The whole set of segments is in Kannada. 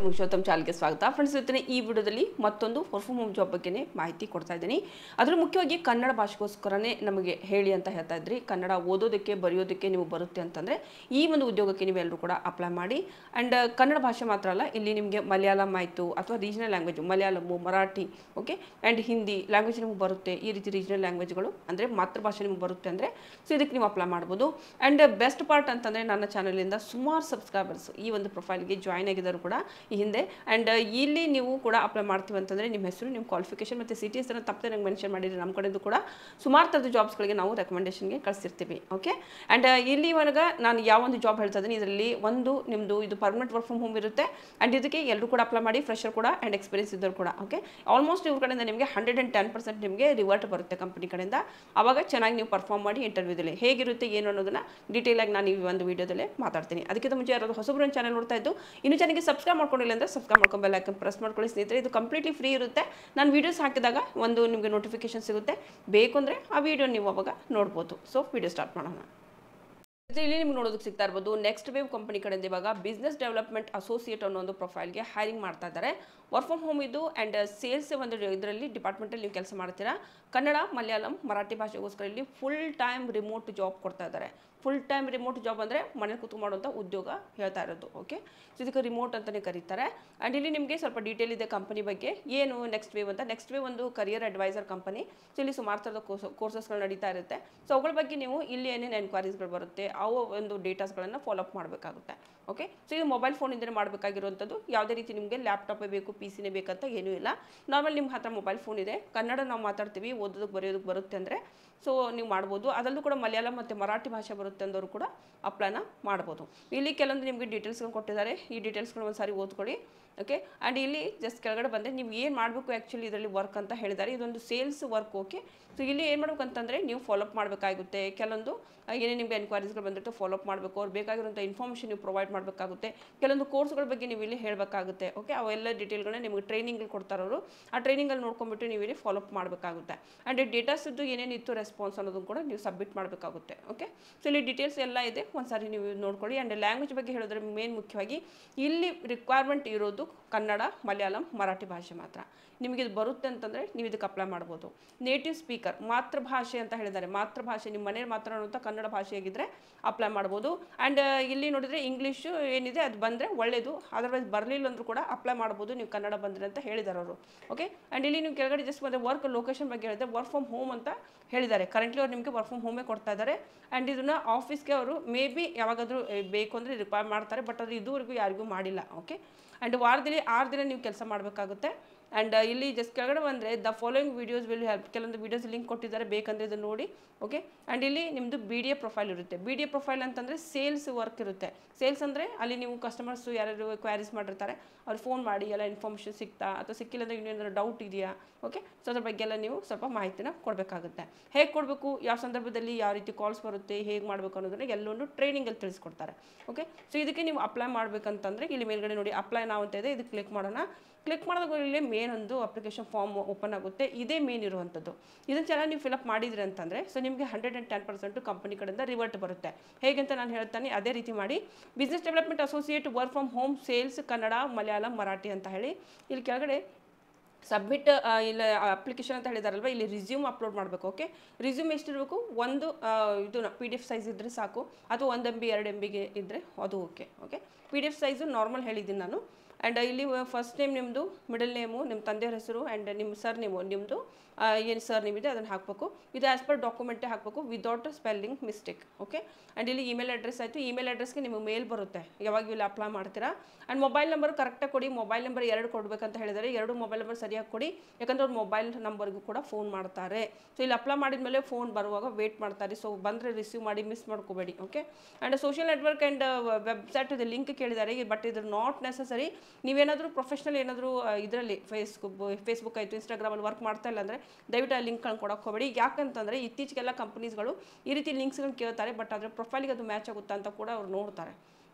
ಪುರುಷೋತ್ತಮ್ ಚಾಲ್ಗೆ ಸ್ವಾಗತ ಫ್ರೆಂಡ್ಸ್ ಇವತ್ತಿನ ಈ ವಿಡಿಯೋದಲ್ಲಿ ಮತ್ತೊಂದು ವರ್ಕ್ ಫ್ರಮ್ ಹೋಮ್ ಜಾಬ್ ಬಗ್ಗೆನೇ ಮಾಹಿತಿ ಕೊಡ್ತಾ ಇದ್ದೀನಿ ಅದರ ಮುಖ್ಯವಾಗಿ ಕನ್ನಡ ಭಾಷೆಗೋಸ್ಕರನೇ ನಮಗೆ ಹೇಳಿ ಅಂತ ಹೇಳ್ತಾ ಇದ್ರಿ ಕನ್ನಡ ಓದೋದಕ್ಕೆ ಬರೆಯೋದಕ್ಕೆ ನೀವು ಬರುತ್ತೆ ಅಂತಂದರೆ ಈ ಒಂದು ಉದ್ಯೋಗಕ್ಕೆ ನೀವೆಲ್ಲರೂ ಕೂಡ ಅಪ್ಲೈ ಮಾಡಿ ಆ್ಯಂಡ್ ಕನ್ನಡ ಭಾಷೆ ಮಾತ್ರ ಅಲ್ಲ ಇಲ್ಲಿ ನಿಮಗೆ ಮಲಯಾಳಂ ಆಯಿತು ಅಥವಾ regional language Malayalam Marathi okay and Hindi language ನಿಮಗೆ ಬರುತ್ತೆ ಈ ರೀತಿ ರೀಜನಲ್ ಲ್ಯಾಂಗ್ವೇಜ್ಗಳು ಅಂದರೆ ಮಾತೃಭಾಷೆ ನಿಮಗೆ ಬರುತ್ತೆ ಅಂದರೆ ಸೊ ಇದಕ್ಕೆ ನೀವು ಅಪ್ಲೈ ಮಾಡ್ಬೋದು ಆ್ಯಂಡ್ ಬೆಸ್ಟ್ ಪಾರ್ಟ್ ಅಂತಂದರೆ ನನ್ನ ಚಾನಲಿಂದ ಸುಮಾರು ಸಬ್ಸ್ಕ್ರೈಬರ್ಸ್ ಈ ಒಂದು ಪ್ರೊಫೈಲ್ಗೆ ಜಾಯ್ನ್ ಆಗಿದ್ದಾರೆ ಕೂಡ ಈ ಹಿಂದೆ ಆ್ಯಂಡ್ ಇಲ್ಲಿ ನೀವು ಕೂಡ ಅಪ್ಲೈ ಮಾಡ್ತೀವಿ ಅಂತಂದರೆ ನಿಮ್ಮ ಹೆಸರು ನಿಮ್ಮ ಕ್ವಾಲಿಫಿಕೇಷನ್ ಮತ್ತು ಸಿಟಿ ಹೆಸರನ್ನು ತಪ್ಪದೆ ನಂಗೆ ಮೆನ್ಷನ್ ಮಾಡಿದರೆ ನಮ್ಮ ಕಡೆಯಿಂದ ಕೂಡ ಸುಮಾರು ಥರದ ಜಾಬ್ಸ್ಗಳಿಗೆ ನಾವು ರೆಕಮೆಂಡೇಷನ್ಗೆ ಕಳಿಸಿರ್ತೀವಿ ಓಕೆ ಆ್ಯಂಡ್ ಇಲ್ಲಿ ಇವಾಗ ನಾನು ಯಾವ ಒಂದು ಜಾಬ್ ಹೇಳ್ತಾ ಇದ್ದೀನಿ ಇದರಲ್ಲಿ ಒಂದು ನಿಮ್ಮದು ಇದು ಪರ್ಮನೆಂಟ್ ವರ್ಕ್ ಫ್ರಮ್ ಹೋಮ್ ಇರುತ್ತೆ ಆ್ಯಂಡ್ ಇದಕ್ಕೆ ಎಲ್ಲರೂ ಕೂಡ ಅಪ್ಲೈ ಮಾಡಿ ಫ್ರೆಶರ್ ಕೂಡ ಆ್ಯಂಡ್ ಎಕ್ಸ್ಪೀರಿಯನ್ಸ್ ಇದ್ದವರು ಕೂಡ ಓಕೆ ಆಲ್ಮೋಸ್ಟ್ ಇವ್ರ ಕಡೆಯಿಂದ ನಿಮಗೆ ಹಂಡ್ರೆಡ್ ಆ್ಯಂಡ್ ಟೆನ್ ಪರ್ಸೆಂಟ್ ನಿಮಗೆ ರಿವರ್ಟ್ ಬರುತ್ತೆ ಕಂಪನಿ ಕಡೆಯಿಂದ ಆವಾಗ ಚೆನ್ನಾಗಿ ನೀವು ಪರ್ಫಾರ್ಮ್ ಮಾಡಿ ಇಂಟರ್ವ್ಯೂದಲ್ಲಿ ಹೇಗಿರುತ್ತೆ ಏನು ಅನ್ನೋದನ್ನ ಡೀಟೇಲ್ ಆಗಿ ನಾನು ಈ ಒಂದು ವಿಡಿಯೋದಲ್ಲೇ ಮಾತಾಡ್ತೀನಿ ಅದಕ್ಕಿಂತ ಮುಂಚೆ ಯಾರಾದರೂ ಹೊಸಬ್ರು ಚಾನಲ್ ನೋಡ್ತಾ ಇದ್ದು ಇನ್ನೂ ಚೆನ್ನಾಗಿ ಸಬ್ಸ್ಕ್ರೈಬ್ ಮಾಡ್ಕೊಂಡಿಲ್ಲ ಅಂದರೆ ಸಬ್ಸ್ಕ್ರೈಬ್ ಮಾಡ್ಕೊಂಡು ಬೆಲ್ ಐಕನ್ ಪ್ರೆಸ್ ಮಾಡ್ಕೊಳ್ಳಿ ಸ್ನೇಹಿತರೆ ಇದು ಕಂಪ್ಲೀಟ್ಲಿ ಫ್ರೀ ಇರುತ್ತೆ ನಾನು ವೀಡಿಯೋಸ್ ಹಾಕಿದಾಗ ಒಂದು ನಿಮಗೆ ನೋಟಿಫಿಕೇಶನ್ ಸಿಗುತ್ತೆ ಬೇಕು ಅಂದರೆ ಆ ವಿಡಿಯೋ ನೀವು ಅವಾಗ ನೋಡ್ಬೋದು ಸೊ ವಿಡಿಯೋ ಸ್ಟಾರ್ಟ್ ಮಾಡೋಣ ಮತ್ತೆ ಇಲ್ಲಿ ನಿಮ್ಗೆ ನೋಡೋದಕ್ಕೆ ಸಿಗ್ತಾ ಇರ್ಬೋದು ನೆಕ್ಸ್ಟ್ ವೇವ್ ಕಂಪನಿ ಕಡೆಯಿಂದ ಇವಾಗ ಬಿಸ್ನೆಸ್ ಡೆವಲಪ್ಮೆಂಟ್ ಅಸೋಸಿಯೇಟ್ ಅನ್ನೋ ಒಂದು ಪ್ರೊಫೈಲ್ಗೆ ಹೈರಿಂಗ್ ಮಾಡ್ತಾ ಇದ್ದಾರೆ ವರ್ಕ್ ಫ್ರಮ್ ಹೋಮ್ ಇದು ಆ್ಯಂಡ್ ಸೇಲ್ಸ್ ಒಂದು ಇದರಲ್ಲಿ ಡಿಪಾರ್ಟ್ಮೆಂಟಲ್ಲಿ ನೀವು ಕೆಲಸ ಮಾಡ್ತೀರಾ ಕನ್ನಡ ಮಲಯಾಳಂ ಮರಾಠಿ ಭಾಷೆಗೋಸ್ಕರ ಇಲ್ಲಿ ಫುಲ್ ಟೈಮ್ ರಿಮೋಟ್ ಜಾಬ್ ಕೊಡ್ತಾ ಇದ್ದಾರೆ ಫುಲ್ ಟೈಮ್ ರಿಮೋಟ್ ಜಾಬ್ ಅಂದರೆ ಮನೆ ಕೂತ್ಕೊಂಡು ಮಾಡುವಂಥ ಉದ್ಯೋಗ ಹೇಳ್ತಾ ಇರೋದು ಓಕೆ ಸೊ ಇದಕ್ಕೆ ರಿಮೋಟ್ ಅಂತಲೇ ಕರೀತಾರೆ ಆ್ಯಂಡ್ ಇಲ್ಲಿ ನಿಮಗೆ ಸ್ವಲ್ಪ ಡೀಟೇಲ್ ಇದೆ ಕಂಪನಿ ಬಗ್ಗೆ ಏನು ನೆಕ್ಸ್ಟ್ ವೇವ್ ಅಂತ ನೆಕ್ಸ್ಟ್ ವೇವ್ ಒಂದು ಕರಿಯರ್ ಅಡ್ವೈಸರ್ ಕಂಪನಿ ಸೊ ಇಲ್ಲಿ ಸುಮಾರು ಥರದ ಕೋರ್ಸ್ ಕೋರ್ಸಸ್ಗಳು ನಡೀತಾ ಇರುತ್ತೆ ಸೊ ಅವುಗಳ ಬಗ್ಗೆ ನೀವು ಇಲ್ಲಿ ಏನೇನು ಎನ್ಕ್ವೈರೀಸ್ಗಳು ಬರುತ್ತೆ ಅವು ಒಂದು ಡೇಟಾಸ್ಗಳನ್ನು ಫಾಲೋ ಅಪ್ ಮಾಡಬೇಕಾಗುತ್ತೆ ಓಕೆ ಸೊ ಇದು ಮೊಬೈಲ್ ಫೋನಿಂದಲೇ ಮಾಡಬೇಕಾಗಿರುವಂಥದ್ದು ಯಾವುದೇ ರೀತಿ ನಿಮಗೆ ಲ್ಯಾಪ್ಟಾಪೇ ಬೇಕು ಪಿ ಸಿನೇ ಬೇಕಂತ ಏನೂ ಇಲ್ಲ ನಾರ್ಮಲ್ ನಿಮ್ಮ ಹತ್ರ ಮೊಬೈಲ್ ಫೋನ್ ಇದೆ ಕನ್ನಡ ನಾವು ಮಾತಾಡ್ತೀವಿ ಓದೋದಕ್ಕೆ ಬರೆಯೋದಕ್ಕೆ ಬರುತ್ತೆ ಅಂದರೆ ಸೊ ನೀವು ಮಾಡ್ಬೋದು ಅದರಲ್ಲೂ ಕೂಡ ಮಲಯಾಳಂ ಮತ್ತು ಮರಾಠಿ ಭಾಷೆ ಬರುತ್ತೆ ಅಂದವರು ಕೂಡ ಅಪ್ಲೈನ ಮಾಡ್ಬೋದು ಇಲ್ಲಿ ಕೆಲವೊಂದು ನಿಮಗೆ ಡೀಟೇಲ್ಸ್ಗಳು ಕೊಟ್ಟಿದ್ದಾರೆ ಈ ಡೀಟೇಲ್ಸ್ಗಳು ಒಂದು ಸಾರಿ ಓದ್ಕೊಳ್ಳಿ ಓಕೆ ಆ್ಯಂಡ್ ಇಲ್ಲಿ ಜಸ್ಟ್ ಕೆಳಗಡೆ ಬಂದರೆ ನೀವು ಏನು ಮಾಡಬೇಕು ಆ್ಯಕ್ಚುಲಿ ಇದರಲ್ಲಿ ವರ್ಕ್ ಅಂತ ಹೇಳಿದ್ದಾರೆ ಇದೊಂದು ಸೇಲ್ಸ್ ವರ್ಕ್ ಓಕೆ ಸೊ ಇಲ್ಲಿ ಏನು ಮಾಡ್ಬೇಕು ಅಂತಂದರೆ ನೀವು ಫಾಲೋಅಪ್ ಮಾಡಬೇಕಾಗುತ್ತೆ ಕೆಲವೊಂದು ಏನೇ ನಿಮಗೆ ಎನ್ಕ್ವೈರೀಸ್ಗಳು ಬಂದಿರುತ್ತೆ ಫಾಲೋಅಪ್ ಮಾಡಬೇಕು ಅವ್ರು ಬೇಕಾಗಿರುವಂಥ ಇನ್ಫಾರ್ಮೇಷನ್ ನೀವು ಪ್ರೊವೈಡ್ ಮಾಡಬೇಕಾಗುತ್ತೆ ಕೆಲವೊಂದು ಕೋರ್ಸ್ಗಳ ಬಗ್ಗೆ ನೀವು ಇಲ್ಲಿ ಹೇಳಬೇಕಾಗುತ್ತೆ ಓಕೆ ಅವೆಲ್ಲ ಡೀಟೇಲ್ಗಳನ್ನ ನಿಮಗೆ ಟ್ರೈನಿಂಗ್ ಕೊಡ್ತಾರವರು ಆ ಟ್ರೈನಿಂಗಲ್ಲಿ ನೋಡ್ಕೊಂಡ್ಬಿಟ್ಟು ನೀವು ಇಲ್ಲಿ ಫಾಲೋಅಪ್ ಮಾಡಬೇಕಾಗುತ್ತೆ ಆ್ಯಂಡ್ ಡೇಟಾಸದ್ದು ಏನೇನಿತ್ತು ರೆಸ್ಪಾನ್ಸ್ ಅನ್ನೋದನ್ನು ಕೂಡ ನೀವು ಸಬ್ಮಿಟ್ ಮಾಡಬೇಕಾಗುತ್ತೆ ಓಕೆ ಸೊ ಇಲ್ಲಿ ಡೀಟೇಲ್ಸ್ ಎಲ್ಲ ಇದೆ ಒಂದು ಸಾರಿ ನೀವು ನೋಡ್ಕೊಳ್ಳಿ ಆ್ಯಂಡ್ ಲ್ಯಾಂಗ್ವೇಜ್ ಬಗ್ಗೆ ಹೇಳಿದ್ರೆ ಮೇನ್ ಮುಖ್ಯವಾಗಿ ಇಲ್ಲಿ ರಿಕ್ವೈರ್ಮೆಂಟ್ ಇರೋದು ಕನ್ನಡ ಮಲಯಾಳಂ ಮರಾಠಿ ಭಾಷೆ ಮಾತ್ರ ನಿಮಗೆ ಇದು ಬರುತ್ತೆ ಅಂತಂದರೆ ನೀವು ಇದಕ್ಕೆ ಅಪ್ಲೈ ಮಾಡ್ಬೋದು ನೇಟಿವ್ ಸ್ಪೀಕರ್ ಮಾತೃಭಾಷೆ ಅಂತ ಹೇಳಿದ್ದಾರೆ ಮಾತೃಭಾಷೆ ನಿಮ್ಮ ಮನೇಲಿ ಮಾತನಾಡುವಂಥ ಕನ್ನಡ ಭಾಷೆಯಾಗಿದ್ದರೆ ಅಪ್ಲೈ ಮಾಡ್ಬೋದು ಆ್ಯಂಡ್ ಇಲ್ಲಿ ನೋಡಿದರೆ ಇಂಗ್ಲೀಷು ಏನಿದೆ ಅದು ಬಂದರೆ ಒಳ್ಳೆಯದು ಅದರ್ವೈಸ್ ಬರಲಿಲ್ಲ ಅಂದರೂ ಕೂಡ ಅಪ್ಲೈ ಮಾಡ್ಬೋದು ನೀವು ಕನ್ನಡ ಬಂದರೆ ಅಂತ ಹೇಳಿದ್ದಾರೆ ಅವರು ಓಕೆ ಆ್ಯಂಡ್ ಇಲ್ಲಿ ನೀವು ಕೆಳಗಡೆ ಜಸ್ಟ್ ಬಂದರೆ ವರ್ಕ್ ಲೊಕೇಶನ್ ಬಗ್ಗೆ ಹೇಳಿದ್ರೆ ವರ್ಕ್ ಫ್ರಮ್ ಹೋಮ್ ಅಂತ ಹೇಳಿದ್ದಾರೆ ಕರೆಂಟ್ಲಿ ಅವ್ರು ನಿಮಗೆ ವರ್ಕ್ ಫ್ರಮ್ ಹೋಮೇ ಕೊಡ್ತಾ ಇದ್ದಾರೆ ಆ್ಯಂಡ್ ಇದನ್ನು ಆಫೀಸ್ಗೆ ಅವರು ಮೇ ಬಿ ಯಾವಾಗಾದರೂ ಬೇಕು ಅಂದರೆ ರಿಕ್ವೈರ್ ಮಾಡ್ತಾರೆ ಬಟ್ ಅದು ಇದುವರೆಗೂ ಯಾರಿಗೂ ಮಾಡಿಲ್ಲ ಓಕೆ ಆ್ಯಂಡ್ ವಾರದಲ್ಲಿ ಆರು ದಿನ ನೀವು ಕೆಲಸ ಮಾಡಬೇಕಾಗುತ್ತೆ ಆ್ಯಂಡ್ ಇಲ್ಲಿ ಜಸ್ಟ್ ಕೆಳಗಡೆ ಬಂದರೆ the following videos will help ಕೆಲವೊಂದು ವೀಡಿಯೋಸ್ ಲಿಂಕ್ ಕೊಟ್ಟಿದ್ದಾರೆ ಬೇಕಂದರೆ ಇದನ್ನು ನೋಡಿ ಓಕೆ ಆ್ಯಂಡ್ ಇಲ್ಲಿ ನಿಮ್ಮದು ಬಿ ಡಿ ಎ ಪ್ರೊಫೈಲ್ ಇರುತ್ತೆ ಬಿ ಡಿ ಎ ಪ್ರೊಫೈಲ್ ಅಂತಂದರೆ ಸೇಲ್ಸ್ ವರ್ಕ್ ಇರುತ್ತೆ ಸೇಲ್ಸ್ ಅಂದರೆ ಅಲ್ಲಿ ನೀವು ಕಸ್ಟಮರ್ಸು ಯಾರ್ಯಾರು ಕ್ವೈರೀಸ್ ಮಾಡಿರ್ತಾರೆ ಅವ್ರು ಫೋನ್ ಮಾಡಿ ಎಲ್ಲ ಇನ್ಫಾರ್ಮೇಷನ್ ಸಿಗ್ತಾ ಅಥವಾ ಸಿಕ್ಕಿಲ್ಲ ಅಂದರೆ ಇನ್ನೇನಾದ್ರು ಡೌಟ್ ಇದೆಯಾ ಓಕೆ ಸೊ ಅದ್ರ ಬಗ್ಗೆ ಎಲ್ಲ ನೀವು ಸ್ವಲ್ಪ ಮಾಹಿತಿನ ಕೊಡಬೇಕಾಗುತ್ತೆ ಹೇಗೆ ಕೊಡಬೇಕು ಯಾವ ಸಂದರ್ಭದಲ್ಲಿ ಯಾವ ರೀತಿ ಕಾಲ್ಸ್ ಬರುತ್ತೆ ಹೇಗೆ ಮಾಡಬೇಕು ಅನ್ನೋದನ್ನ ಎಲ್ಲೊಂದು ಟ್ರೈನಿಂಗಲ್ಲಿ ತಿಳಿಸ್ಕೊಡ್ತಾರೆ ಓಕೆ ಸೊ ಇದಕ್ಕೆ ನೀವು ಅಪ್ಲೈ ಮಾಡಬೇಕಂತಂದರೆ ಇಲ್ಲಿ ಮೇಲ್ಗಡೆ ನೋಡಿ ಅಪ್ಲೈ ನಾವು ಅಂತ ಇದೆ ಇದಕ್ಕೆ ಕ್ಲಿಕ್ ಮಾಡೋಣ ಕ್ಲಿಕ್ ಮಾಡಿದಾಗ ಇಲ್ಲಿ ಮೇನ್ ಒಂದು ಅಪ್ಲಿಕೇಶನ್ ಫಾರ್ಮ್ ಓಪನ್ ಆಗುತ್ತೆ ಇದೇ ಮೇನ್ ಇರುವಂಥದ್ದು ಇದನ್ನು ಚೆನ್ನಾಗಿ ನೀವು ಫಿಲಪ್ ಮಾಡಿದ್ರಿ ಅಂತಂದರೆ ಸೊ ನಿಮಗೆ hundred and ten percent company ಕಡೆಯಿಂದ ರಿವರ್ಟ್ ಬರುತ್ತೆ ಹೇಗೆ ಅಂತ ನಾನು ಹೇಳ್ತಾನೆ ಅದೇ ರೀತಿ ಮಾಡಿ business development associate work from home sales Kannada Malayalam Marathi ಅಂತ ಹೇಳಿ ಇಲ್ಲಿ ಕೆಳಗಡೆ ಸಬ್ಮಿಟ್ ಇಲ್ಲ ಅಪ್ಲಿಕೇಶನ್ ಅಂತ ಹೇಳಿದಾರಲ್ವ ಇಲ್ಲಿ ರಿಸ್ಯೂಮ್ ಅಪ್ಲೋಡ್ ಮಾಡಬೇಕು ಓಕೆ ರಿಸ್ಯೂಮ್ ಎಷ್ಟಿರಬೇಕು ಒಂದು ಇದು ಪಿ ಡಿ ಎಫ್ ಸೈಜ್ ಇದ್ದರೆ ಸಾಕು ಅಥವಾ ಒಂದು ಎಮ್ ಬಿ ಎರಡು ಎಮ್ ಬಿಗೆ ಇದ್ದರೆ ಅದು okay okay P D F size normal ಹೇಳಿದ್ದೀನಿ ನಾನು ಆ್ಯಂಡ್ ಇಲ್ಲಿ ಫಸ್ಟ್ ನೇಮ್ ನಿಮ್ಮದು ಮಿಡಲ್ ನೇಮು ನಿಮ್ಮ ತಂದೆಯವ್ರ ಹೆಸರು ಆ್ಯಂಡ್ ನಿಮ್ಮ ಸರ್ ನೇಮು ನಿಮ್ಮದು ಏನು ಸರ್ ನೇಮ್ ಇದೆ ಅದನ್ನು ಹಾಕಬೇಕು ಇದು ಆ್ಯಸ್ ಪರ್ ಡಾಕ್ಯುಮೆಂಟೇ ಹಾಕಬೇಕು without spelling mistake okay and ಇಲ್ಲಿ ಇಮೇಲ್ ಅಡ್ರೆಸ್ ಆಯಿತು ಇಮೇಲ್ ಅಡ್ರೆಸ್ಗೆ ನಿಮಗೆ ಮೇಲ್ ಬರುತ್ತೆ ಯಾವಾಗ ಇಲ್ಲಿ ಅಪ್ಲೈ ಮಾಡ್ತೀರಾ ಆ್ಯಂಡ್ ಮೊಬೈಲ್ ನಂಬರ್ ಕರೆಕ್ಟಾಗಿ ಕೊಡಿ ಮೊಬೈಲ್ ನಂಬರ್ ಎರಡು ಕೊಡಬೇಕಂತ ಹೇಳಿದ್ದಾರೆ ಎರಡು ಮೊಬೈಲ್ ನಂಬರ್ ಸರಿಯಾಗಿ ಕೊಡಿ ಯಾಕಂದ್ರೆ ಅವ್ರು ಮೊಬೈಲ್ ನಂಬರ್ಗೂ ಕೂಡ ಫೋನ್ ಮಾಡ್ತಾರೆ ಸೊ ಇಲ್ಲಿ ಅಪ್ಲೈ ಮಾಡಿದ ಮೇಲೆ ಫೋನ್ ಬರುವಾಗ ವೇಟ್ ಮಾಡ್ತಾರೆ ಸೊ ಬಂದರೆ ರಿಸೀವ್ ಮಾಡಿ ಮಿಸ್ ಮಾಡ್ಕೋಬೇಡಿ okay and social network and website link ಕೇಳಿದ್ದಾರೆ ಬಟ್ ಇದು ನಾಟ್ ನೆಸಸರಿ ನೀವೇನಾದರೂ ಪ್ರೊಫೆಷ್ನಲ್ ಏನಾದರೂ ಇದರಲ್ಲಿ ಫೇಸ್ಬುಕ್ ಫೇಸ್ಬುಕ್ ಆಯಿತು ಇನ್ಸ್ಟಾಗ್ರಾಮಲ್ಲಿ ವರ್ಕ್ ಮಾಡ್ತಾ ಇಲ್ಲ ಅಂದರೆ ದಯವಿಟ್ಟು ಆ ಲಿಂಕ್ಗಳನ್ನ ಕೊಡೋಕೆ ಹೋಗಬೇಡಿ ಯಾಕಂತಂದರೆ ಇತ್ತೀಚೆಗೆಲ್ಲ ಕಂಪ್ನೀಸ್ಗಳು ಈ ರೀತಿ ಲಿಂಕ್ಸ್ಗಳನ್ನ ಕೇಳ್ತಾರೆ ಬಟ್ ಅದರ ಪ್ರೊಫೈಲಿಗೆ ಅದು ಮ್ಯಾಚ್ ಆಗುತ್ತಾ ಅಂತ ಕೂಡ ಅವ್ರು ನೋಡ್ತಾರೆ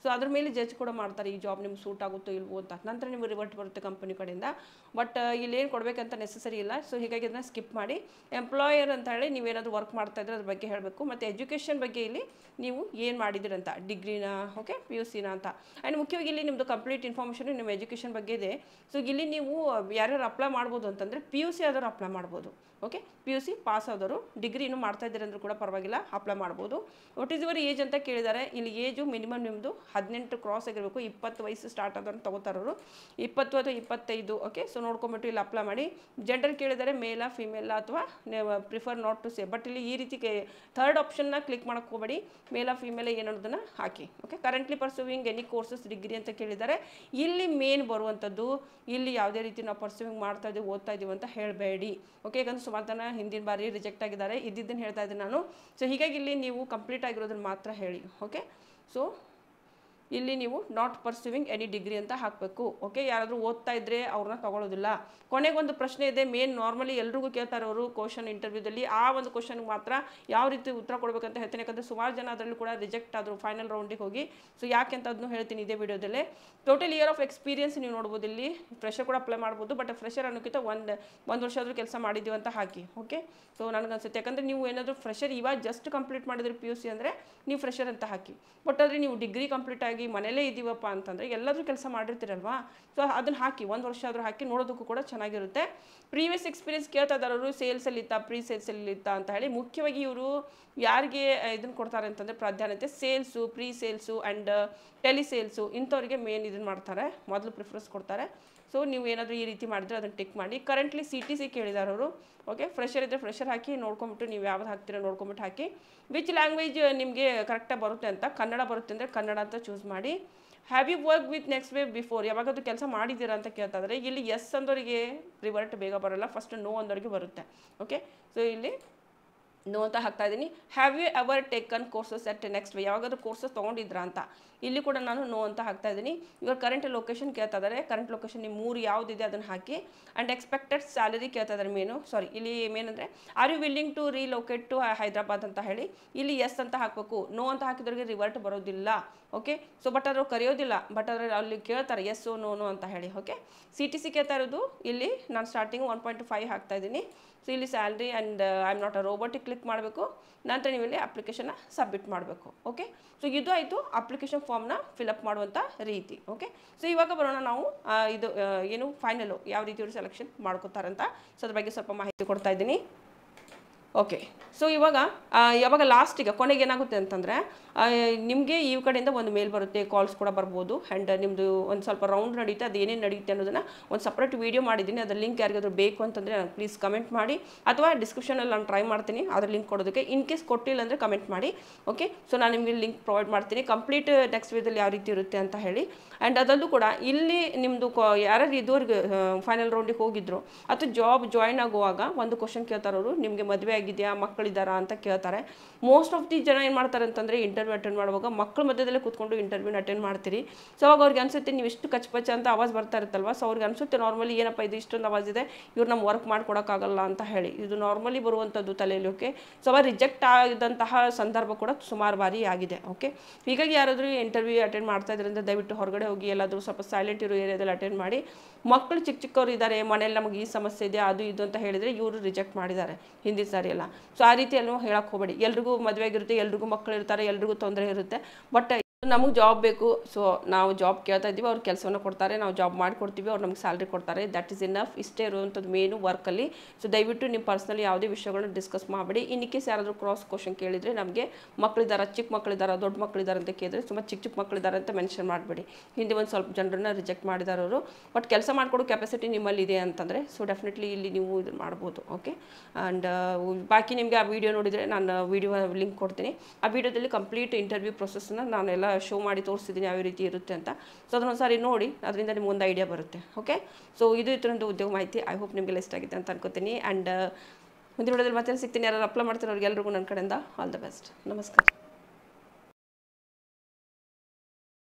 ಸೊ ಅದ್ರ ಮೇಲೆ ಜಡ್ಜ್ ಕೂಡ ಮಾಡ್ತಾರೆ ಈ ಜಾಬ್ ನಿಮ್ಗೆ ಸೂಟ್ ಆಗುತ್ತೋ ಇಲ್ವೋ ಅಂತ ನಂತರ ನಿಮ್ಗೆ ರಿವರ್ಟ್ ಬರುತ್ತೆ ಕಂಪನಿ ಕಡೆಯಿಂದ ಬಟ್ ಇಲ್ಲಿ ಏನು ಕೊಡಬೇಕಂತ ನೆಸಸರಿ ಇಲ್ಲ ಸೊ ಹೀಗಾಗಿ ಅದನ್ನ ಸ್ಕಿಪ್ ಮಾಡಿ ಎಂಪ್ಲಾಯರ್ ಅಂತ ಹೇಳಿ ನೀವೇನಾದರೂ ವರ್ಕ್ ಮಾಡ್ತಾ ಇದ್ರೆ ಅದ್ರ ಬಗ್ಗೆ ಹೇಳಬೇಕು ಮತ್ತು ಎಜುಕೇಷನ್ ಬಗ್ಗೆ ಇಲ್ಲಿ ನೀವು ಏನು ಮಾಡಿದಿರಂತ ಡಿಗ್ರಿನ ಓಕೆ ಪಿ ಯು ಸಿನ ಅಂತ ಆ್ಯಂಡ್ ಮುಖ್ಯವಾಗಿ ಇಲ್ಲಿ ನಿಮ್ಮದು ಕಂಪ್ಲೀಟ್ ಇನ್ಫಾರ್ಮೇಷನ್ ನಿಮ್ಮ ಎಜುಕೇಷನ್ ಬಗ್ಗೆ ಇದೆ ಸೊ ಇಲ್ಲಿ ನೀವು ಯಾರ್ಯಾರು ಅಪ್ಲೈ ಮಾಡ್ಬೋದು ಅಂತಂದರೆ ಪಿ ಯು ಸಿ ಆದರೂ ಅಪ್ಲೈ ಮಾಡ್ಬೋದು okay P U C pass ಆದವರು ಡಿಗ್ರಿ ಇನ್ನೂ ಮಾಡ್ತಾ ಇದ್ದೀರಿ ಅಂದರೂ ಕೂಡ ಪರವಾಗಿಲ್ಲ ಅಪ್ಲೈ ಮಾಡ್ಬೋದು ವಾಟ್ ಈಸ್ ಯುವರ್ ಏಜ್ ಅಂತ ಕೇಳಿದ್ದಾರೆ ಇಲ್ಲಿ ಏಜು ಮಿನಿಮಮ್ ನಿಮ್ಮದು ಹದಿನೆಂಟು ಕ್ರಾಸ್ ಆಗಿರಬೇಕು ಇಪ್ಪತ್ತು ವಯಸ್ಸು ಸ್ಟಾರ್ಟ್ ಆದವ್ರನ್ನ ತಗೋತಾರೋರು ಇಪ್ಪತ್ತು ಅಥವಾ ಇಪ್ಪತ್ತೈದು ಓಕೆ ಸೊ ನೋಡ್ಕೊಂಬಿಟ್ಟು ಇಲ್ಲಿ ಅಪ್ಲೈ ಮಾಡಿ ಜೆಂಡರ್ ಕೇಳಿದರೆ ಮೇಲ ಫಿಮೇಲ ಅಥವಾ prefer not to say but ಇಲ್ಲಿ ಈ ರೀತಿ ಥರ್ಡ್ ಆಪ್ಷನ್ನ ಕ್ಲಿಕ್ ಮಾಡಕ್ಕೆ ಹೋಗಬೇಡಿ ಮೇಲ ಫಿಮೇಲ ಏನನ್ನೋದನ್ನು ಹಾಕಿ okay currently pursuing any courses degree ಅಂತ ಕೇಳಿದ್ದಾರೆ ಇಲ್ಲಿ ಮೇನ್ ಬರುವಂಥದ್ದು ಇಲ್ಲಿ ಯಾವುದೇ ರೀತಿ ನಾವು ಪರ್ಸೂವಿಂಗ್ ಮಾಡ್ತಾ ಇದ್ದೀವಿ ಓದ್ತಾ ಇದ್ದೀವಿ ಅಂತ ಹೇಳಬೇಡಿ ಓಕೆ ಯಾಕಂದ್ರೆ ಸುಮಾರು ಜನ ಹಿಂದಿನ ಬಾರಿ ರಿಜೆಕ್ಟ್ ಆಗಿದ್ದಾರೆ ಇದ್ದಿದ್ದನ್ನು ಹೇಳ್ತಾ ಇದ್ದೀನಿ ನಾನು ಸೊ ಹೀಗಾಗಿ ಇಲ್ಲಿ ನೀವು ಕಂಪ್ಲೀಟ್ ಆಗಿರೋದನ್ನ ಮಾತ್ರ ಹೇಳಿ ಓಕೆ ಸೊ ಇಲ್ಲಿ ನೀವು ನಾಟ್ ಪರ್ಸ್ಯೂವಿಂಗ್ ಎನಿ ಡಿಗ್ರಿ ಅಂತ ಹಾಕಬೇಕು ಓಕೆ ಯಾರಾದರೂ ಓದ್ತಾ ಇದ್ದರೆ ಅವ್ರನ್ನ ತಗೊಳ್ಳೋದಿಲ್ಲ ಕೊನೆಗೊಂದು ಪ್ರಶ್ನೆ ಇದೆ ಮೇನ್ ನಾರ್ಮಲಿ ಎಲ್ರಿಗೂ ಕೇಳ್ತಾರೆ ಅವರು ಕ್ವಶನ್ ಇಂಟರ್ವ್ಯೂದಲ್ಲಿ ಆ ಒಂದು ಕ್ವಶನ್ಗೆ ಮಾತ್ರ ಯಾವ ರೀತಿ ಉತ್ತರ ಕೊಡಬೇಕಂತ ಹೇಳ್ತೀನಿ ಯಾಕಂದರೆ ಸುಮಾರು ಜನ ಅದರಲ್ಲಿ ಕೂಡ ರಿಜೆಕ್ಟ್ ಆದರು ಫೈನಲ್ ರೌಂಡಿಗೆ ಹೋಗಿ ಸೊ ಯಾಕೆ ಅಂತ ಅದನ್ನು ಹೇಳ್ತೀನಿ ಇದೇ ವಿಡಿಯೋದಲ್ಲೇ ಟೋಟಲ್ ಇಯರ್ ಆಫ್ ಎಕ್ಸ್ಪೀರಿಯನ್ಸ್ ನೀವು ನೋಡ್ಬೋದು ಇಲ್ಲಿ ಫ್ರೆಶರ್ ಕೂಡ ಅಪ್ಲೈ ಮಾಡ್ಬೋದು ಬಟ್ ಫ್ರೆಶರ್ ಅನ್ನೋಕ್ಕಿಂತ ಒಂದು ಒಂದು ವರ್ಷ ಆದರೂ ಕೆಲಸ ಮಾಡಿದ್ದೀವಿ ಅಂತ ಹಾಕಿ ಓಕೆ ಸೊ ನನಗನ್ಸುತ್ತೆ ಯಾಕಂದರೆ ನೀವು ಏನಾದರೂ ಫ್ರೆಶರ್ ಇವಾಗ ಜಸ್ಟ್ ಕಂಪ್ಲೀಟ್ ಮಾಡಿದ್ರೆ ಪಿ ಯು ಸಿ ಅಂದರೆ ನೀವು ಫ್ರೆಶರ್ ಅಂತ ಹಾಕಿ ಬಟ್ ಆದರೆ ನೀವು ಡಿಗ್ರಿ ಕಂಪ್ಲೀಟ್ ಆಗಿ ಮನೇಲೇ ಇದ್ದೀವಪ್ಪ ಅಂತಂದರೆ ಎಲ್ಲಾದರೂ ಕೆಲಸ ಮಾಡಿರ್ತೀರಲ್ವಾ ಸೊ ಅದನ್ನು ಹಾಕಿ ಒಂದು ವರ್ಷ ಆದರೂ ಹಾಕಿ ನೋಡೋದಕ್ಕೂ ಕೂಡ ಚೆನ್ನಾಗಿರುತ್ತೆ ಪ್ರೀವಿಯಸ್ ಎಕ್ಸ್ಪೀರಿಯನ್ಸ್ ಕೇಳ್ತಾ ಇದ್ದಾರವರು ಸೇಲ್ಸಲ್ಲಿ ಇತ್ತಾ ಪ್ರೀ ಸೇಲ್ಸಲ್ಲಿ ಇತ್ತಾ ಅಂತ ಹೇಳಿ ಮುಖ್ಯವಾಗಿ ಇವರು ಯಾರಿಗೆ ಇದನ್ನು ಕೊಡ್ತಾರೆ ಅಂತಂದರೆ ಪ್ರಾಧಾನ್ಯತೆ sales presales and telesales ಇಂಥವ್ರಿಗೆ ಮೇನ್ ಇದನ್ನು ಮಾಡ್ತಾರೆ ಮೊದಲು ಪ್ರಿಫರೆನ್ಸ್ ಕೊಡ್ತಾರೆ ಸೊ ನೀವು ಏನಾದರೂ ಈ ರೀತಿ ಮಾಡಿದ್ರೆ ಅದನ್ನು ಟಿಕ್ ಮಾಡಿ ಕರೆಂಟ್ಲಿ ಸಿ ಟಿ ಸಿ ಕೇಳಿದ್ದಾರೆ ಅವರು ಓಕೆ ಫ್ರೆಶರ್ ಇದ್ದರೆ ಫ್ರೆಶರ್ ಹಾಕಿ ನೋಡ್ಕೊಂಬಿಟ್ಟು ನೀವು ಯಾವ್ದು ಹಾಕ್ತೀರೋ ನೋಡ್ಕೊಂಬಿಟ್ಟು ಹಾಕಿ ವಿಚ್ ಲ್ಯಾಂಗ್ವೇಜ್ ನಿಮಗೆ ಕರೆಕ್ಟಾಗಿ ಬರುತ್ತೆ ಅಂತ ಕನ್ನಡ ಬರುತ್ತೆ ಅಂದರೆ ಕನ್ನಡ ಅಂತ ಚೂಸ್ ಮಾಡಿ have you work with next way before ಯಾವಾಗಾದ್ರೂ ಕೆಲಸ ಮಾಡಿದ್ದೀರಾ ಅಂತ ಕೇಳ್ತಾ ಇದ್ದಾರೆ ಇಲ್ಲಿ ಎಸ್ ಅಂದವರಿಗೆ ರಿವರ್ಟ್ ಬೇಗ ಬರೋಲ್ಲ ಫಸ್ಟ್ ನೋ ಅಂದವರಿಗೆ ಬರುತ್ತೆ ಓಕೆ ಸೊ ಇಲ್ಲಿ ನೋ ಅಂತ ಹಾಕ್ತಾ ಇದ್ದೀನಿ have you ever taken courses at next ಯಾವಾಗಾದ್ರೂ ಕೋರ್ಸಸ್ ತೊಗೊಂಡಿದ್ರಾ ಅಂತ ಇಲ್ಲಿ ಕೂಡ ನಾನು ನೋ ಅಂತ ಹಾಕ್ತಾ ಇದ್ದೀನಿ ಇವಾಗ ಕರೆಂಟ್ ಲೊಕೇಶನ್ ಕೇಳ್ತಾ ಇದ್ದಾರೆ ಕರೆಂಟ್ ಲೊಕೇಶನ್ ನಿಮ್ಮ ಮೂರು ಯಾವುದಿದೆ ಅದನ್ನು ಹಾಕಿ ಆ್ಯಂಡ್ ಎಕ್ಸ್ಪೆಕ್ಟೆಡ್ ಸ್ಯಾಲರಿ ಕೇಳ್ತಾ ಇದ್ದಾರೆ ಮೇನು ಸಾರಿ ಇಲ್ಲಿ ಮೇನಂದರೆ are you willing to relocate to Hyderabad ಅಂತ ಹೇಳಿ ಇಲ್ಲಿ ಎಸ್ ಅಂತ ಹಾಕಬೇಕು ನೋ ಅಂತ ಹಾಕಿದವ್ರಿಗೆ ರಿವರ್ಟ್ ಬರೋದಿಲ್ಲ ಓಕೆ ಸೊ ಬಟ್ ಅವರು ಕರೆಯೋದಿಲ್ಲ ಬಟ್ ಆದರೆ ಅಲ್ಲಿ ಕೇಳ್ತಾರೆ ಎಸ್ ನೋ ನೋ ಅಂತ ಹೇಳಿ ಓಕೆ ಸಿ ಟಿ ಸಿ ಕೇಳ್ತಾ ಇರೋದು ಇಲ್ಲಿ ನಾನು ಸ್ಟಾರ್ಟಿಂಗ್ ಒನ್ ಪಾಯಿಂಟ್ ಫೈವ್ ಹಾಕ್ತಾ ಇದ್ದೀನಿ ಸೊ ಇಲ್ಲಿ salary and I am not a robotic click ಮಾಡಬೇಕು ನಂತರ ನೀವು ಇಲ್ಲಿ ಅಪ್ಲಿಕೇಶನ್ನ ಸಬ್ಮಿಟ್ ಮಾಡಬೇಕು ಓಕೆ ಸೊ ಇದು ಆಯಿತು ಅಪ್ಲಿಕೇಶನ್ ಫಾರ್ಮ್ನ ಫಿಲಪ್ ಮಾಡುವಂಥ ರೀತಿ ಓಕೆ ಸೊ ಇವಾಗ ಬರೋಣ ನಾವು ಆ, ಇದು ಆ, ಏನು ಫೈನಲು ಯಾವ ರೀತಿ ಇವರು ಸೆಲೆಕ್ಷನ್ ಮಾಡ್ಕೋತಾರಂತ ಸೊ ಅದ್ರ ಬಗ್ಗೆ ಸ್ವಲ್ಪ ಮಾಹಿತಿ ಕೊಡ್ತಾ ಇದ್ದೀನಿ ಓಕೆ ಸೊ ಇವಾಗ ಆ, ಯಾವಾಗ ಲಾಸ್ಟಿಗೆ ಕೊನೆಗೆ ಏನಾಗುತ್ತೆ ಅಂತಂದರೆ ನಿಮಗೆ ಈ ಕಡೆಯಿಂದ ಒಂದು ಮೇಲ್ ಬರುತ್ತೆ ಕಾಲ್ಸ್ ಕೂಡ ಬರ್ಬೋದು ಆ್ಯಂಡ್ ನಿಮ್ಮದು ಒಂದು ಸ್ವಲ್ಪ ರೌಂಡ್ ನಡೀತೆ ಅದು ಏನೇನು ನಡೆಯುತ್ತೆ ಅನ್ನೋದನ್ನು ಒಂದು ಸಪ್ರೇಟ್ ವೀಡಿಯೋ ಮಾಡಿದ್ದೀನಿ ಅದ್ರ ಲಿಂಕ್ ಯಾರಿಗಾದ್ರೂ ಬೇಕು ಅಂತಂದರೆ ನಾನು ಪ್ಲೀಸ್ ಕಮೆಂಟ್ ಮಾಡಿ ಅಥವಾ ಡಿಸ್ಕ್ರಿಪ್ಷನಲ್ಲಿ ನಾನು ಟ್ರೈ ಮಾಡ್ತೀನಿ ಅದ್ರ ಲಿಂಕ್ ಕೊಡೋದಕ್ಕೆ ಇನ್ ಕೇಸ್ ಕೊಟ್ಟಿಲ್ಲ ಅಂದರೆ ಕಮೆಂಟ್ ಮಾಡಿ ಓಕೆ ಸೊ ನಾನು ನಿಮಗೆ ಲಿಂಕ್ ಪ್ರೊವೈಡ್ ಮಾಡ್ತೀನಿ ಕಂಪ್ಲೀಟ್ ನೆಕ್ಸ್ಟ್ ವೀದಲ್ಲಿ ಯಾವ ರೀತಿ ಇರುತ್ತೆ ಅಂತ ಹೇಳಿ ಆ್ಯಂಡ್ ಅದಲ್ಲೂ ಕೂಡ ಇಲ್ಲಿ ನಿಮ್ಮದು ಯಾರ್ಯಾರು ಇದುವರೆಗೆ ಫೈನಲ್ ರೌಂಡಿಗೆ ಹೋಗಿದ್ರು ಅಥವಾ ಜಾಬ್ ಜಾಯ್ನ್ ಆಗುವಾಗ ಒಂದು ಕ್ವಶನ್ ಕೇಳ್ತಾರೆ ಅವರು ನಿಮಗೆ ಮದುವೆ ಆಗಿದೆಯಾ ಮಕ್ಕಳಿದ್ದಾರಾ ಅಂತ ಕೇಳ್ತಾರೆ ಮೋಸ್ಟ್ ಆಫ್ ದಿ ಜನ ಏನು ಮಾಡ್ತಾರೆ ಅಂತಂದರೆ ಇಂಟರ್ವ್ಯೂ ಅಟೆಂಡ್ ಮಾಡುವಾಗ ಮಕ್ಕಳ ಮಧ್ಯದಲ್ಲೇ ಕೂತ್ಕೊಂಡು ಇಂಟರ್ವ್ಯೂನ ಅಟೆಂಡ್ ಮಾಡ್ತೀರಿ ಸೊ ಅವಾಗ ಅವ್ರಿಗೆ ಅನ್ಸುತ್ತೆ ನೀವು ಇಷ್ಟು ಕಚ್ಚಪಚ್ಚ ಅಂತ ಆವಾಜ್ ಬರ್ತಾ ಇರುತ್ತಲ್ವ ಸೊ ಅವ್ರಿಗೆ ಅನ್ಸುತ್ತೆ ನಾರ್ಮಲಿ ಏನಪ್ಪ ಇದು ಇಷ್ಟೊಂದು ಆವಾಜ್ ಇದೆ ಇವ್ರು ನಮ್ಮ ವರ್ಕ್ ಮಾಡ್ಕೊಡೋಕ್ಕಾಗಲ್ಲ ಅಂತ ಹೇಳಿ ಇದು ನಾರ್ಮಲಿ ಬರುವಂಥದ್ದು ತಲೆಯಲ್ಲಿ ಓಕೆ ಸೊ ಅವಾಗ ರಿಜೆಕ್ಟ್ ಆಗಿದ್ದಂತಹ ಸಂದರ್ಭ ಕೂಡ ಸುಮಾರು ಬಾರಿ ಆಗಿದೆ ಓಕೆ ಹೀಗಾಗಿ ಯಾರಾದರೂ ಇಂಟರ್ವ್ಯೂ ಅಟೆಂಡ್ ಮಾಡ್ತಾ ಇದ್ರಿಂದ ದಯವಿಟ್ಟು ಹೊರಗಡೆ ಹೋಗಿ ಎಲ್ಲಾದರೂ ಸ್ವಲ್ಪ ಸೈಲೆಂಟ್ ಇರೋ ಏರಿಯಾದಲ್ಲಿ ಅಟೆಂಡ್ ಮಾಡಿ ಮಕ್ಕಳು ಚಿಕ್ಕ ಚಿಕ್ಕವರು ಇದ್ದಾರೆ ಮನೇಲಿ ನಮಗೆ ಈ ಸಮಸ್ಯೆ ಇದೆ ಅದು ಇದು ಅಂತ ಹೇಳಿದರೆ ಇವರು ರಿಜೆಕ್ಟ್ ಮಾಡಿದ್ದಾರೆ ಹಿಂದಿನ ಸಾರಿ ಎಲ್ಲ ಸೊ ಆ ರೀತಿ ಎಲ್ಲೂ ಹೇಳಕ್ಕೆ ಹೋಗಬೇಡಿ ಎಲ್ರಿಗೂ ಮದುವೆ ಆಗಿರುತ್ತೆ ಎಲ್ರಿಗೂ ಮಕ್ಕಳು ಇರ್ತಾರೆ ಎಲ್ರಿಗೂ ತೊಂದರೆ ಇರುತ್ತೆ ಬಟ್ ನಮಗೆ ಜಾಬ್ ಬೇಕು ಸೊ ನಾವು ಜಾಬ್ ಕೇಳ್ತಾ ಇದ್ದೀವಿ ಅವ್ರು ಕೆಲಸವನ್ನು ಕೊಡ್ತಾರೆ ನಾವು ಜಾಬ್ ಮಾಡಿಕೊಡ್ತೀವಿ ಅವ್ರು ನಮ್ಗೆ ಸ್ಯಾಲ್ರಿ ಕೊಡ್ತಾರೆ ದಟ್ ಈಸ್ ಇನಫ್ ಇಷ್ಟೇ ಇರುವಂಥದ್ದು ಮೇನು ವರ್ಕಲ್ಲಿ ಸೊ ದಯವಿಟ್ಟು ನಿಮ್ಮ ಪರ್ಸ್ನಲಿ ಯಾವುದೇ ವಿಷಯಗಳನ್ನ ಡಿಸ್ಕಸ್ ಮಾಡಬೇಡಿ ಇನ್ ಕೇಸ್ ಯಾರಾದರೂ ಕ್ರಾಸ್ ಕ್ವಶನ್ ಕೇಳಿದರೆ ನಮಗೆ ಮಕ್ಕಳಿದ್ದಾರೆ ಚಿಕ್ಕ ಮಕ್ಕಳಿದ್ದಾರೆ ದೊಡ್ಡ ಮಕ್ಕಳಿದ್ದಾರೆ ಅಂತ ಕೇಳಿದ್ರೆ ತುಂಬ ಚಿಕ್ಕ ಚಿಕ್ಕ ಮಕ್ಕಳಿದ್ದಾರೆ ಅಂತ ಮೆನ್ಷನ್ ಮಾಡಬೇಡಿ ಹಿಂದೆ ಒಂದು ಸ್ವಲ್ಪ ಜನರನ್ನ ರಿಜೆಕ್ಟ್ ಮಾಡಿದ್ದಾರೆ ಅವರು ಬಟ್ ಕೆಲಸ ಮಾಡಿಕೊಡೋ ಕೆಪಾಸಿಟಿ ನಿಮ್ಮಲ್ಲಿ ಇದೆ ಅಂತಂದರೆ ಸೊ ಡೆಫಿನೆಟ್ಲಿ ಇಲ್ಲಿ ನೀವು ಇದು ಮಾಡ್ಬೋದು ಓಕೆ ಆ್ಯಂಡ್ ಬಾಕಿ ನಿಮಗೆ ಆ ವಿಡಿಯೋ ನೋಡಿದರೆ ನಾನು ವಿಡಿಯೋ ಲಿಂಕ್ ಕೊಡ್ತೀನಿ ಆ ವಿಡಿಯೋದಲ್ಲಿ ಕಂಪ್ಲೀಟ್ ಇಂಟರ್ವ್ಯೂ ಪ್ರೊಸೆಸ್ನ ನಾನೆಲ್ಲ ಶೋ ಮಾಡಿ ತೋರಿಸ್ತಿದ್ದೀನಿ ಯಾವ ರೀತಿ ಇರುತ್ತೆ ಅಂತ ಸೊ ಅದನ್ನೊಂದು ಸಾರಿ ನೋಡಿ ಅದರಿಂದ ನಿಮ್ಗೆ ಒಂದು ಐಡಿಯಾ ಬರುತ್ತೆ ಓಕೆ ಸೊ ಇದು ಇದರೊಂದು ಉದ್ಯೋಗ ಮಾಹಿತಿ ಐ ಹೋಪ್ ನಿಮಗೆಲ್ಲ ಇಷ್ಟ ಆಗಿದೆ ಅಂತ ಅನ್ಕೋತೀನಿ ಆ್ಯಂಡ್ ಮುಂದಿನ ವಿಡಿಯೋದಲ್ಲಿ ಮತ್ತೆ ಸಿಗ್ತೀನಿ ಯಾರು ಅಪ್ಲೈ ಮಾಡ್ತಿರೋರಿಗೆ ಎಲ್ರಿಗೂ ನನ್ನ ಕಡೆಯಿಂದ ಆಲ್ ದ ಬೆಸ್ಟ್ ನಮಸ್ಕಾರ